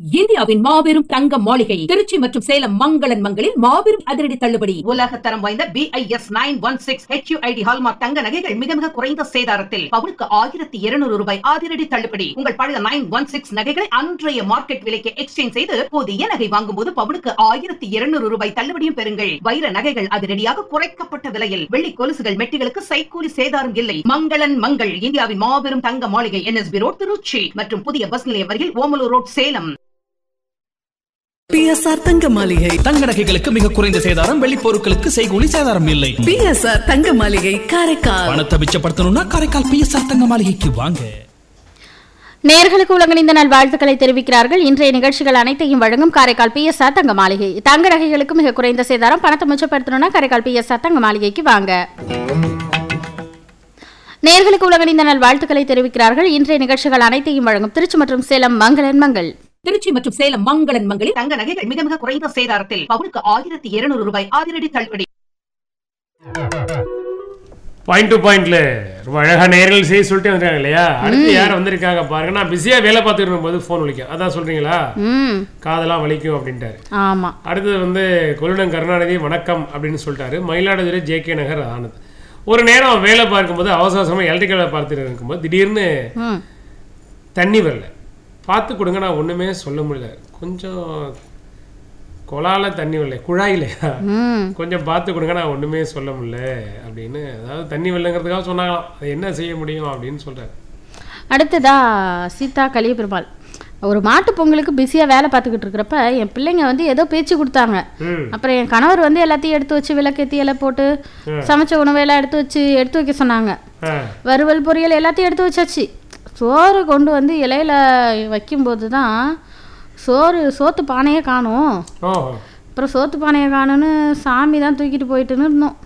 இந்தியாவின் மாபெரும் தங்க மாளிகை திருச்சி மற்றும் சேலம் மங்களன் மங்களில் மாபெரும் அதிரடி தள்ளுபடி உலக தரம் வாய்ந்த BIS nine one six HUID hallmark தங்க நகைகள் மிக மிக குறைந்த சேதாரத்தில் பவுனுக்கு ஆயிரத்தி இருநூறு ரூபாய் அதிரடி தள்ளுபடி உங்கள் பழைய நைன் ஒன் சிக்ஸ் நகைகளை அன்றைய மார்க்கெட் விலைக்கு எக்ஸ்சேஞ்ச் செய்து புதிய நகை வாங்கும் போது பவுனுக்கு ஆயிரத்தி இருநூறு ரூபாய் தள்ளுபடியும் பெறுங்கள் வைர நகைகள் அதிரடியாக குறைக்கப்பட்ட விலையில் வெள்ளி கொலுசுகள் மெட்டிகளுக்கு சைக்கூலி சேதாரம் இல்லை மங்களன் மங்கள் இந்தியாவின் மாபெரும் தங்க மாளிகை என்எஸ்பி ரோட் திருச்சி மற்றும் புதிய பஸ் நிலையம் வரையில் ஓமலூர் ரோட் சேலம் பிஎஸ்ஆர் தங்க மாளிகை தங்க நகைகளுக்கு மிக குறைந்த சேதாரம் வெள்ளி பொருட்களுக்கு செய்கூலி சேதாரம் இல்லை பிஎஸ்ஆர் தங்க மாளிகை காரைக்கால் பணத்தை மிச்சப்படுத்தணும்னா காரைக்கால் பிஎஸ்ஆர் தங்க மாளிகைக்கு வாங்க நேர்களுக்கு உலகணிந்த நல் வாழ்த்துக்களை தெரிவிக்கிறார்கள் இன்றைய நிகழ்ச்சிகள் அனைத்தையும் வழங்கும் காரைக்கால் பிஎஸ்ஆர் தங்க மாளிகை தங்க நகைகளுக்கு மிக குறைந்த சேதாரம் பணத்தை மிச்சப்படுத்தணும்னா காரைக்கால் பிஎஸ்ஆர் தங்க மாளிகைக்கு வாங்க நேர்களுக்கு உலகணிந்த நல் வாழ்த்துக்களை தெரிவிக்கிறார்கள் இன்றைய நிகழ்ச்சிகள் அனைத்தையும் வழங்கும் திருச்சி மற்றும் சேலம் மங்களன் மங்கள் திருச்சி மற்றும் சேலம் மங்களன் மங்களில் தங்க நகைகள் மிக மிக குறைந்த சேதாரத்தில் பவுனுக்கு ஆயிரத்தி இருநூறு ரூபாய் அதிரடி தள்ளுபடி பாயிண்ட் டு பாயிண்ட்ல ரொம்ப அழகா நேரில் செய்ய சொல்லிட்டு வந்துருக்காங்க இல்லையா அடுத்து யார் வந்திருக்காங்க பாருங்க நான் பிஸியா வேலை பார்த்துட்டு இருக்கும்போது ஃபோன் வலிக்கும் அதான் சொல்றீங்களா ம் காதெல்லாம் வலிக்கும் அப்படின்ட்டாரு ஆமா அடுத்தது வந்து கொள்ளுடம் கருணாநிதி வணக்கம் அப்படின்னு சொல்லிட்டாரு மயிலாடுதுறை ஜேகே நகர் ஆனந்த் ஒரு நேரம் வேலை பார்க்கும்போது அவசர அவசரமாக எலக்ட்ரிக்கல் வேலை பார்த்துட்டு இருக்கும்போது திடீர்னு ம் தண்ணி வரல பார்த்து கொடுங்க நான் ஒன்றுமே சொல்ல முடியல கொஞ்சம் குழால தண்ணி வரல குழாயிலையா ம் கொஞ்சம் பார்த்து கொடுங்க நான் ஒன்றுமே சொல்ல முடியல அப்படின்னு அதாவது தண்ணி வரலங்கிறதுக்காக சொன்னாங்களாம் அது என்ன செய்ய முடியும் அப்படின்னு சொல்கிறார் அடுத்ததா சீதா கலியபெருமாள் ஒரு மாட்டு பொங்கலுக்கு பிஸியாக வேலை பார்த்துக்கிட்டு இருக்கிறப்ப என் பிள்ளைங்க வந்து ஏதோ பேச்சு கொடுத்தாங்க ம் அப்புறம் என் கணவர் வந்து எல்லாத்தையும் எடுத்து வச்சு விளக்கேத்தி இலை போட்டு சமைச்ச உணவையெல்லாம் எடுத்து வச்சு எடுத்து வைக்க சொன்னாங்க ஆ வறுவல் பொரியல் எல்லாத்தையும் எடுத்து வச்சாச்சு சோறு கொண்டு வந்து இலையில வைக்கும்போது தான் சோறு சோத்து பானையே காணும் ஓஹோ அப்புறம் சோத்து பானையை காணும்னு சாமி தான் தூக்கிட்டு போயிட்டுன்னு இருந்தோம்